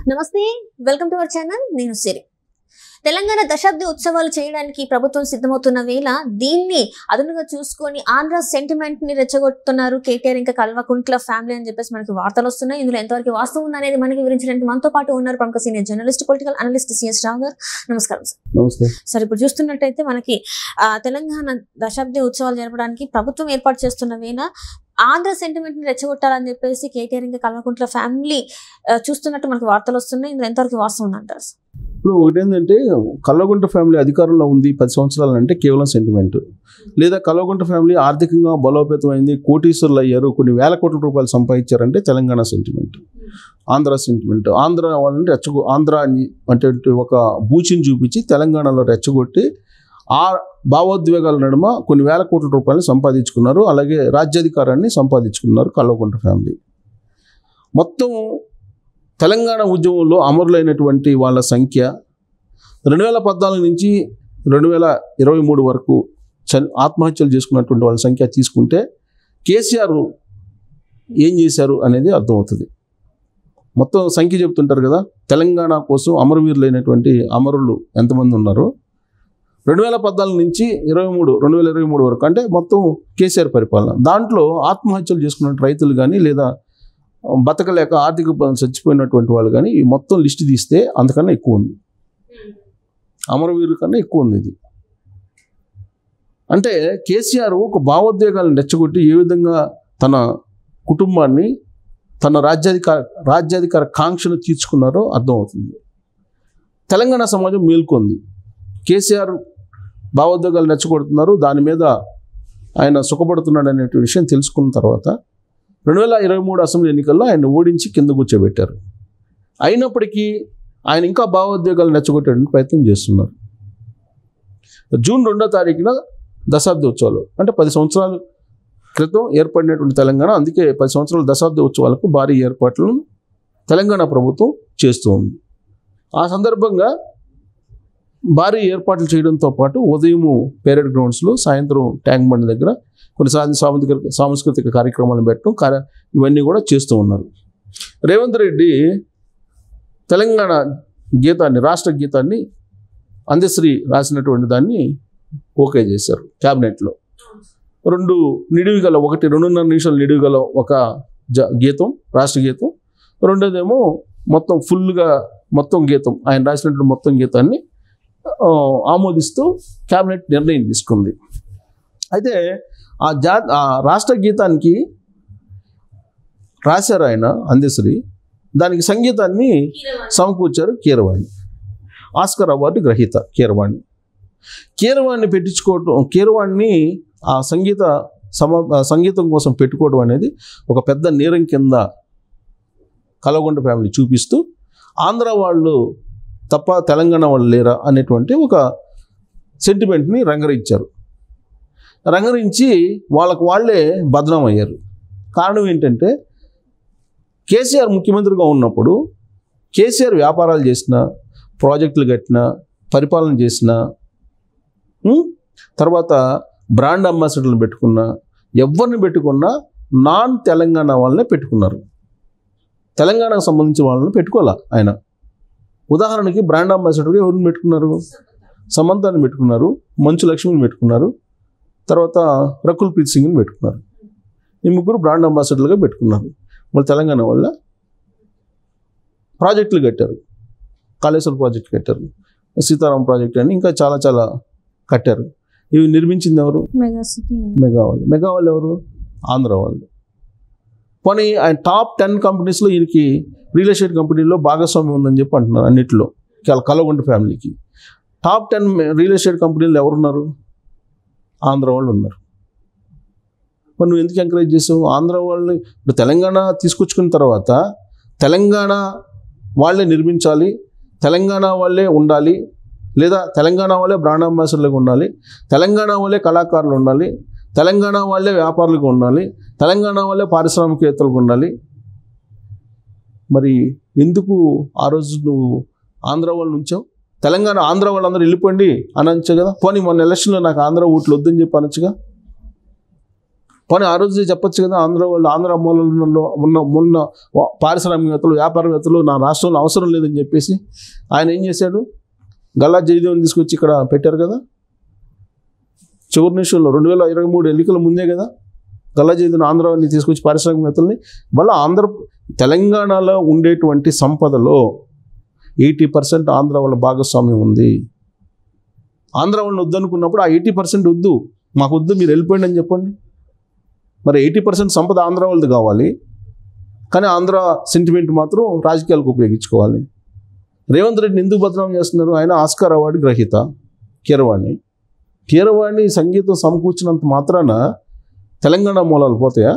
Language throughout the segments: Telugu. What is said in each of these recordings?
నమస్తే వెల్కమ్ టు అవర్ ఛానల్ నేను సిరి తెలంగాణ దశాబ్ది ఉత్సవాలు చేయడానికి ప్రభుత్వం సిద్ధమవుతున్న వేళ దీన్ని అదునుగా చూసుకొని ఆంధ్ర సెంటిమెంట్ ని రెచ్చగొడుతున్నారు కేటీఆర్ ఇంకా కల్వకుంట్ల ఫ్యామిలీ అని చెప్పేసి మనకి వార్తలు వస్తున్నాయి ఇందులో ఎంతవరకు వాస్తవం ఉంది అనేది మనకి వివరించడానికి మనతో పాటు ఉన్నారు ప్రముఖ senior journalist political analyst C S Rao garu నమస్కారం సార్ నమస్తే సార్ ఇప్పుడు చూస్తున్నట్టయితే మనకి ఆ, తెలంగాణ దశాబ్ది ఉత్సవాలు జరపడానికి ప్రభుత్వం ఏర్పాటు చేస్తున్న వేళ ఆంధ్ర సెంటిమెంట్ ని రెచ్చగొట్టాలని చెప్పేసి కేటీఆర్ ఇంకా కల్వకుంట్ల ఫ్యామిలీ ఆ, చూస్తున్నట్టు మనకి వార్తలు వస్తున్నాయి ఇందులో ఎంతవరకు వాస్తవం ఉంది అంటారు సార్? ఇప్పుడు ఒకటి ఏంటంటే కల్వకుంట ఫ్యామిలీ అధికారంలో ఉంది పది సంవత్సరాలు అంటే కేవలం సెంటిమెంట్ లేదా కల్వకుంట ఫ్యామిలీ ఆర్థికంగా బలోపేతమైంది కోటీశ్వరులు అయ్యారు కొన్ని వేల కోట్ల రూపాయలు సంపాదించారంటే తెలంగాణ సెంటిమెంట్ ఆంధ్ర సెంటిమెంట్ ఆంధ్ర వాళ్ళని రెచ్చగొ ఆంధ్ర అని అంటే ఒక బూచిని చూపించి తెలంగాణలో రెచ్చగొట్టి ఆ భావోద్వేగాల నడుమ కొన్ని వేల కోట్ల రూపాయలు సంపాదించుకున్నారు అలాగే రాజ్యాధికారాన్ని సంపాదించుకున్నారు కల్వకుంట ఫ్యామిలీ మొత్తం తెలంగాణ ఉద్యమంలో అమరులైనటువంటి వాళ్ళ సంఖ్య రెండు వేల పద్నాలుగు నుంచి రెండు వేల ఇరవై మూడు వరకు చని ఆత్మహత్యలు చేసుకున్నటువంటి వాళ్ళ సంఖ్య తీసుకుంటే కేసీఆర్ ఏం చేశారు అనేది అర్థమవుతుంది మొత్తం సంఖ్య చెప్తుంటారు కదా తెలంగాణ కోసం అమరవీరులైనటువంటి అమరులు ఎంతమంది ఉన్నారు రెండు వేల పద్నాలుగు నుంచి ఇరవై మూడు రెండు వేల ఇరవై మూడు వరకు అంటే మొత్తం కేసీఆర్ పరిపాలన దాంట్లో ఆత్మహత్యలు చేసుకున్న రైతులు కానీ లేదా బతకలేక ఆర్థిక ఇబ్బందులు చచ్చిపోయినటువంటి వాళ్ళు కానీ ఈ మొత్తం లిస్ట్ తీస్తే అంతకన్నా ఎక్కువ ఉంది అమరవీరుల కన్నా ఎక్కువ ఉంది ఇది అంటే కేసీఆర్ ఒక భావోద్వేగాలను రెచ్చగొట్టి ఏ విధంగా తన కుటుంబాన్ని తన రాజ్యాధికార రాజ్యాధికార కాంక్షను తీర్చుకున్నారో అర్థమవుతుంది తెలంగాణ సమాజం మేల్కొంది కేసీఆర్ భావోద్వేగాలు రెచ్చగొడుతున్నారు దాని మీద ఆయన సుఖపడుతున్నాడు అనే విషయం తెలుసుకున్న తర్వాత రెండు వేల ఇరవై మూడు అసెంబ్లీ ఎన్నికల్లో ఆయన ఓడించి కింద కూర్చోబెట్టారు అయినప్పటికీ ఆయన ఇంకా భావోద్వేగాలు రెచ్చగొట్టడానికి ప్రయత్నం చేస్తున్నారు జూన్ రెండో తారీఖున దశాబ్ది ఉత్సవాలు అంటే పది సంవత్సరాల క్రితం ఏర్పడినటువంటి తెలంగాణ అందుకే పది సంవత్సరాల దశాబ్ది ఉత్సవాలకు భారీ ఏర్పాట్లను తెలంగాణ ప్రభుత్వం చేస్తూ ఉంది ఆ సందర్భంగా భారీ ఏర్పాట్లు చేయడంతో పాటు ఉదయము పేరెడ్ గ్రౌండ్స్లో సాయంత్రం ట్యాంక్ బండ్ దగ్గర కొన్ని సా- సాంస్కృతిక సాంస్కృతిక కార్యక్రమాలు పెట్టడం కార్య ఇవన్నీ కూడా చేస్తూ ఉన్నారు రేవంత్ రెడ్డి తెలంగాణ గీతాన్ని రాష్ట్ర గీతాన్ని అందశ్రీ రాసినటువంటి దాన్ని ఓకే చేశారు క్యాబినెట్లో రెండు నిడివి గల ఒకటి రెండున్నర నిమిషాలు నిడివి గల ఒక జ గీతం రాష్ట్ర గీతం రెండోదేమో మొత్తం ఫుల్గా మొత్తం గీతం ఆయన రాసినటువంటి మొత్తం గీతాన్ని ఆ, ఆమోదిస్తూ క్యాబినెట్ నిర్ణయం తీసుకుంది అయితే ఆ జా ఆ రాష్ట్ర గీతానికి రాశారు ఆయన అందశ్రీ దానికి సంగీతాన్ని సమకూర్చారు కీరవాణి ఆస్కర్ అవార్డు గ్రహీత కీరవాణి కీరవాణి పెట్టించుకోవటం కీరవాణిని ఆ సంగీత సమ ఆ సంగీతం కోసం పెట్టుకోవడం అనేది ఒక పెద్ద నేరం కింద కలగొండ ఫ్యామిలీ చూపిస్తూ ఆంధ్ర వాళ్ళు తప్ప తెలంగాణ వాళ్ళు లేరా అనేటువంటి ఒక సెంటిమెంట్ని రంగరించారు రంగరించి వాళ్ళకు వాళ్ళే బదనాం అయ్యారు కారణం ఏంటంటే కేసీఆర్ ముఖ్యమంత్రిగా ఉన్నప్పుడు కేసీఆర్ వ్యాపారాలు చేసిన ప్రాజెక్టులు కట్టిన పరిపాలన చేసిన ఉం? తర్వాత బ్రాండ్ అంబాసిడర్లు పెట్టుకున్న ఎవరిని పెట్టుకున్నా నాన్ తెలంగాణ వాళ్ళనే పెట్టుకున్నారు తెలంగాణకు సంబంధించిన వాళ్ళని పెట్టుకోవాలా ఆయన ఉదాహరణకి బ్రాండ్ అంబాసిడర్గా ఎవరిని పెట్టుకున్నారు సమంతాన్ని పెట్టుకున్నారు మంచు లక్ష్మిని పెట్టుకున్నారు తర్వాత రకుల్ ప్రీత్ సింగ్ని పెట్టుకున్నారు ఈ ముగ్గురు బ్రాండ్ అంబాసిడర్లుగా పెట్టుకున్నారు వాళ్ళు తెలంగాణ వల్ల ప్రాజెక్టులు కట్టారు కాళేశ్వరం ప్రాజెక్ట్ కట్టారు సీతారాం ప్రాజెక్ట్ అని ఇంకా చాలా చాలా కట్టారు ఇవి నిర్మించింది ఎవరు మెగా సిటీ మెగా వాళ్ళు మెగా వాళ్ళు ఎవరు ఆంధ్ర వాళ్ళు పోనీ ఆయన టాప్ టెన్ కంపెనీస్లో ఈయనకి రియల్ ఎస్టేట్ కంపెనీలో భాగస్వామ్యం ఉందని చెప్పి అంటున్నారు అన్నిట్లో కల- కలగొండ ఫ్యామిలీకి టాప్ టెన్ రియల్ ఎస్టేట్ కంపెనీలు ఎవరున్నారు ఆంధ్ర వాళ్ళు ఉన్నారు మరి నువ్వు ఎందుకు ఎంకరేజ్ చేసావు ఆంధ్ర వాళ్ళు ఇప్పుడు తెలంగాణ తీసుకొచ్చుకున్న తర్వాత తెలంగాణ వాళ్ళే నిర్మించాలి తెలంగాణ వాళ్ళే ఉండాలి లేదా తెలంగాణ వాళ్ళే బ్రాండ్ అంబాసిడర్లుగా ఉండాలి తెలంగాణ వాళ్ళే కళాకారులు ఉండాలి తెలంగాణ వాళ్ళే వ్యాపారులుగా ఉండాలి తెలంగాణ వాళ్ళే పారిశ్రామికవేత్తలుగా ఉండాలి మరి ఎందుకు ఆ రోజు నువ్వు ఆంధ్ర వాళ్ళు ఉంచావు తెలంగాణ ఆంధ్ర వాళ్ళందరూ వెళ్ళిపోండి అని అనొచ్చు కదా పోనీ మొన్న ఎలక్షన్లో నాకు ఆంధ్ర ఓట్లు వద్దని చెప్పి అనొచ్చుగా పోనీ ఆ రోజు చెప్పొచ్చు కదా ఆంధ్ర వాళ్ళు ఆంధ్ర మూలలో ఉన్న మొన్న పారిశ్రామికవేత్తలు వ్యాపారవేత్తలు నా రాష్ట్రంలో అవసరం లేదని చెప్పేసి ఆయన ఏం చేశాడు గల్లా జయదేవ్ని తీసుకొచ్చి ఇక్కడ పెట్టారు కదా చివరి నిమిషంలో రెండు వేల ఇరవై మూడు ఎన్నికల ముందే కదా గల్లా జయదేవ్ని ఆంధ్రాని తీసుకొచ్చి పారిశ్రామికవేత్తల్ని మళ్ళీ ఆంధ్ర తెలంగాణలో ఉండేటువంటి సంపదలో ఎయిటీ పర్సెంట్ ఆంధ్ర వాళ్ళ భాగస్వామ్యం ఉంది ఆంధ్ర వాళ్ళని వద్దనుకున్నప్పుడు ఆ ఎయిటీ పర్సెంట్ వద్దు మాకు వద్దు మీరు వెళ్ళిపోండి అని చెప్పండి మరి ఎయిటీ పర్సెంట్ సంపద ఆంధ్ర వాళ్ళది కావాలి కానీ ఆంధ్ర సెంటిమెంట్ మాత్రం రాజకీయాలకు ఉపయోగించుకోవాలి రేవంత్ రెడ్డిని ఎందుకు బదనాం చేస్తున్నారు ఆయన ఆస్కార్ అవార్డు గ్రహీత కీరవాణి కీరవాణి సంగీతం సమకూర్చినంత మాత్రాన తెలంగాణ మూలాలు పోతాయా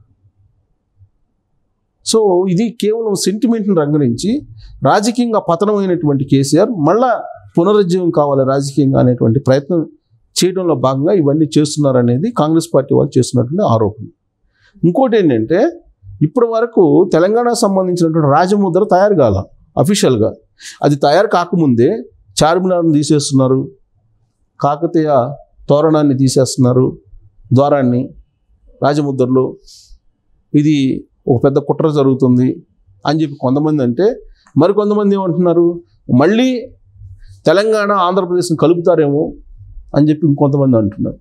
సో ఇది కేవలం సెంటిమెంట్ని రంగరించి రాజకీయంగా పతనమైనటువంటి కేసీఆర్ మళ్ళా పునరుజ్జీవం కావాలి రాజకీయంగా అనేటువంటి ప్రయత్నం చేయడంలో భాగంగా ఇవన్నీ చేస్తున్నారనేది కాంగ్రెస్ పార్టీ వాళ్ళు చేస్తున్నటువంటి ఆరోపణ ఇంకోటి ఏంటంటే ఇప్పటి వరకు తెలంగాణకు సంబంధించినటువంటి రాజముద్ర తయారు కాల అఫీషియల్గా అది తయారు కాకముందే చార్మినార్ని తీసేస్తున్నారు కాకతీయ తోరణాన్ని తీసేస్తున్నారు ద్వారాన్ని రాజముద్రలో ఇది ఒక పెద్ద కుట్ర జరుగుతుంది అని చెప్పి కొంతమంది అంటే మరికొంతమంది ఏమంటున్నారు మళ్ళీ తెలంగాణ ఆంధ్రప్రదేశ్ని కలుపుతారేమో అని చెప్పి ఇంకొంతమంది అంటున్నారు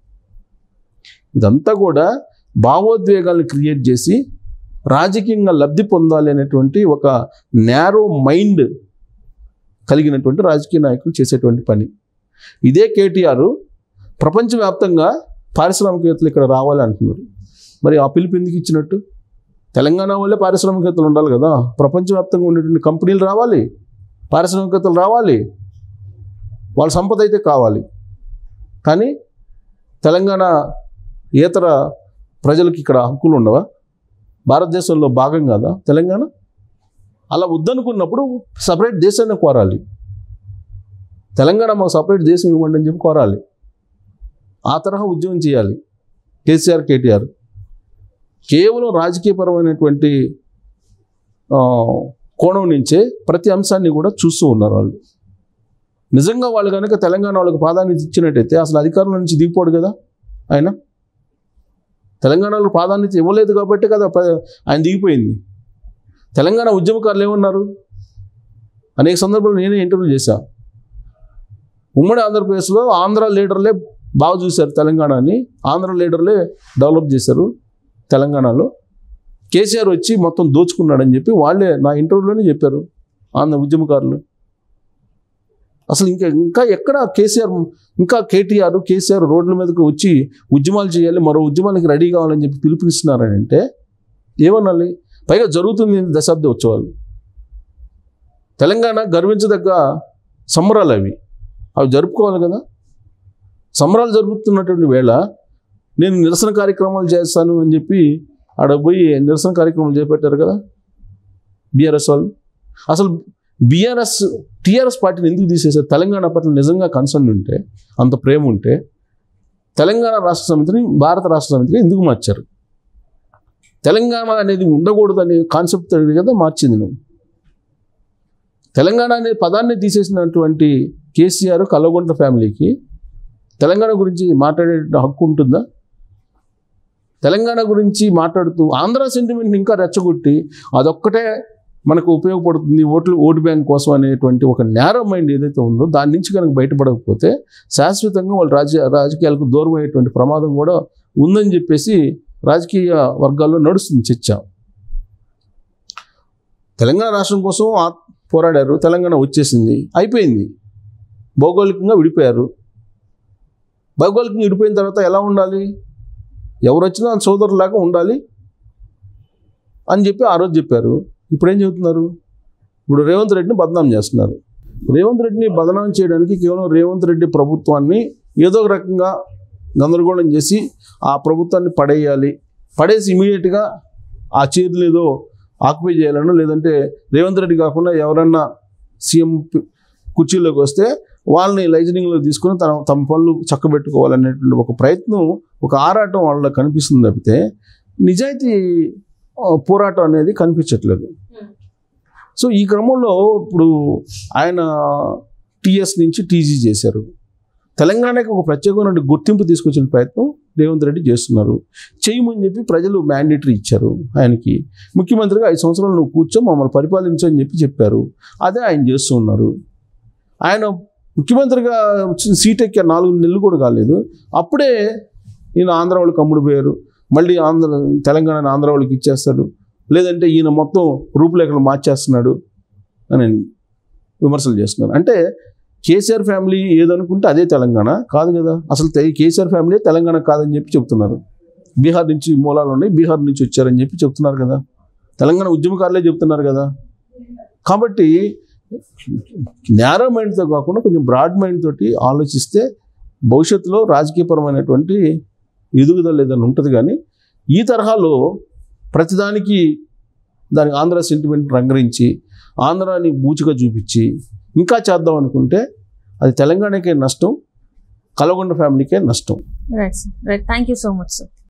ఇదంతా కూడా భావోద్వేగాలను క్రియేట్ చేసి రాజకీయంగా లబ్ధి పొందాలి అనేటువంటి ఒక నేరో మైండ్ కలిగినటువంటి రాజకీయ నాయకులు చేసేటువంటి పని ఇదే కేటీఆర్ ప్రపంచవ్యాప్తంగా పారిశ్రామికవేత్తలు ఇక్కడ రావాలి అంటున్నారు మరి ఆ పిలుపు ఎందుకు ఇచ్చినట్టు తెలంగాణ వాళ్ళే పారిశ్రామికవేత్తలు ఉండాలి కదా ప్రపంచవ్యాప్తంగా ఉండేటువంటి కంపెనీలు రావాలి పారిశ్రామికవేత్తలు రావాలి వాళ్ళ సంపద అయితే కావాలి కానీ తెలంగాణ ఇతర ప్రజలకు ఇక్కడ హక్కులు ఉండవా భారతదేశంలో భాగం కాదా తెలంగాణ అలా వద్దనుకున్నప్పుడు సపరేట్ దేశాన్ని కోరాలి తెలంగాణ మాకు సపరేట్ దేశం ఇవ్వండి అని చెప్పి కోరాలి ఆ తరహా ఉద్యమం చేయాలి కేసీఆర్ కేటీఆర్ కేవలం రాజకీయపరమైనటువంటి ఆ, కోణం నుంచే ప్రతి అంశాన్ని కూడా చూస్తూ ఉన్నారు వాళ్ళు నిజంగా వాళ్ళు కనుక తెలంగాణ వాళ్ళకి ప్రాధాన్యత ఇచ్చినట్టయితే అసలు అధికారంలో నుంచి దిగిపోడు కదా ఆయన తెలంగాణలో ప్రాధాన్యత ఇవ్వలేదు కాబట్టి కదా ప్ర- ఆయన దిగిపోయింది తెలంగాణ ఉద్యమకారులు ఏమన్నారు అనేక సందర్భాల్లో నేనే ఇంటర్వ్యూ చేశా ఉమ్మడి ఆంధ్రప్రదేశ్లో ఆంధ్ర లీడర్లే బాగా చూశారు తెలంగాణని ఆంధ్ర లీడర్లే డెవలప్ చేశారు తెలంగాణలో కేసీఆర్ వచ్చి మొత్తం దోచుకున్నాడని చెప్పి వాళ్ళే నా ఇంటర్వ్యూలోనే చెప్పారు ఆంధ్ర ఉద్యమకారులు అసలు ఇంకా ఇంకా ఎక్కడ కేసీఆర్ ఇంకా కేటీఆర్ కేసీఆర్ రోడ్ల మీదకి వచ్చి ఉద్యమాలు చేయాలి మరో ఉద్యమానికి రెడీ కావాలని చెప్పి పిలుపునిస్తున్నారని అంటే ఏమనాలి పైగా జరుగుతుంది ఏంటి దశాబ్ది ఉత్సవాలు తెలంగాణ గర్వించదగ్గ సంబరాలు అవి అవి జరుపుకోవాలి కదా సంబరాలు జరుపుతున్నటువంటి వేళ నేను నిరసన కార్యక్రమాలు చేస్తాను అని చెప్పి ఆడ పోయి నిరసన కార్యక్రమాలు చేపట్టారు కదా బీఆర్ఎస్ వాళ్ళు అసలు బీఆర్ఎస్ టీఆర్ఎస్ పార్టీని ఎందుకు తీసేశారు తెలంగాణ పట్ల నిజంగా కన్సర్న్ ఉంటే అంత ప్రేమ ఉంటే తెలంగాణ రాష్ట్ర సమితిని భారత రాష్ట్ర సమితిగా ఎందుకు మార్చారు తెలంగాణ అనేది ఉండకూడదు అనే కాన్సెప్ట్ కదా మార్చింది నువ్వు తెలంగాణ అనే పదాన్ని తీసేసినటువంటి కేసీఆర్ కల్లగొండ ఫ్యామిలీకి తెలంగాణ గురించి మాట్లాడే హక్కు ఉంటుందా తెలంగాణ గురించి మాట్లాడుతూ ఆంధ్ర సెంటిమెంట్ని ఇంకా రెచ్చగొట్టి అదొక్కటే మనకు ఉపయోగపడుతుంది ఓట్లు ఓటు బ్యాంక్ కోసం అనేటువంటి ఒక నేరో మైండ్ ఏదైతే ఉందో దాని నుంచి కనుక బయటపడకపోతే శాశ్వతంగా వాళ్ళు రాజకీయ రాజకీయాలకు దూరం అయ్యేటువంటి ప్రమాదం కూడా ఉందని చెప్పేసి రాజకీయ వర్గాల్లో నడుస్తుంది చర్చ తెలంగాణ రాష్ట్రం కోసం ఆ- పోరాడారు తెలంగాణ వచ్చేసింది అయిపోయింది భౌగోళికంగా విడిపోయారు భౌగోళికంగా విడిపోయిన తర్వాత ఎలా ఉండాలి ఎవరు వచ్చినా సోదరులాగా ఉండాలి అని చెప్పి ఆ రోజు చెప్పారు ఇప్పుడు ఏం చెబుతున్నారు ఇప్పుడు రేవంత్ రెడ్డిని బదనాం చేస్తున్నారు రేవంత్ రెడ్డిని బదనాం చేయడానికి కేవలం రేవంత్ రెడ్డి ప్రభుత్వాన్ని ఏదో ఒక రకంగా గందరగోళం చేసి ఆ ప్రభుత్వాన్ని పడేయాలి పడేసి ఇమీడియట్గా ఆ చీరలు ఏదో ఆక్యుపై చేయాలను లేదంటే రేవంత్ రెడ్డి కాకుండా ఎవరన్నా సీఎం పి- కుర్చీలోకి వస్తే వాళ్ళని లైజనింగ్లో తీసుకుని తన తమ పనులు చక్కబెట్టుకోవాలనేటువంటి ఒక ప్రయత్నం ఒక ఆరాటం వాళ్ళలో కనిపిస్తుంది తప్పితే నిజాయితీ ఆ, పోరాటం అనేది కనిపించట్లేదు సో ఈ క్రమంలో ఇప్పుడు ఆయన టీఎస్ నుంచి టీజీ చేశారు తెలంగాణకి ఒక ప్రత్యేకమైన గుర్తింపు తీసుకొచ్చిన ప్రయత్నం రేవంత్ రెడ్డి చేస్తున్నారు చేయమని చెప్పి ప్రజలు మ్యాండేటరీ ఇచ్చారు ఆయనకి ముఖ్యమంత్రిగా ఐదు సంవత్సరాలు నువ్వు కూర్చో మమ్మల్ని పరిపాలించు అని చెప్పి చెప్పారు అదే ఆయన చేస్తూ ఉన్నారు ఆయన ముఖ్యమంత్రిగా వచ్చిన సీట్ ఎక్కే నాలుగు నెలలు కూడా కాలేదు అప్పుడే ఈయన ఆంధ్ర వాళ్ళకి అమ్ముడు పోయారు మళ్ళీ ఆంధ్ర తెలంగాణ ఆంధ్ర వాళ్ళకి ఇచ్చేస్తాడు లేదంటే ఈయన మొత్తం రూపురేఖలు మార్చేస్తున్నాడు అని విమర్శలు చేస్తున్నారు అంటే కేసీఆర్ ఫ్యామిలీ ఏదనుకుంటే అదే తెలంగాణ కాదు కదా అసలు తె- కేసీఆర్ ఫ్యామిలీ తెలంగాణ కాదని చెప్పి చెప్తున్నారు బీహార్ నుంచి మూలాలు ఉన్నాయి బీహార్ నుంచి వచ్చారని చెప్పి చెప్తున్నారు కదా తెలంగాణ ఉద్యమకారులే చెప్తున్నారు కదా కాబట్టి నేరో మైండ్తో కాకుండా కొంచెం బ్రాడ్ మైండ్ తోటి ఆలోచిస్తే భవిష్యత్తులో రాజకీయపరమైనటువంటి ఎదుగుదల ఏదైనా ఉంటుంది కానీ ఈ తరహాలో ప్రతిదానికి దానికి ఆంధ్ర సెంటిమెంట్ రంగరించి ఆంధ్రాని బూచిగా చూపించి ఇంకా చేద్దాం అనుకుంటే అది తెలంగాణకే నష్టం కలగొండ ఫ్యామిలీకే నష్టం right sir right thank you so much sir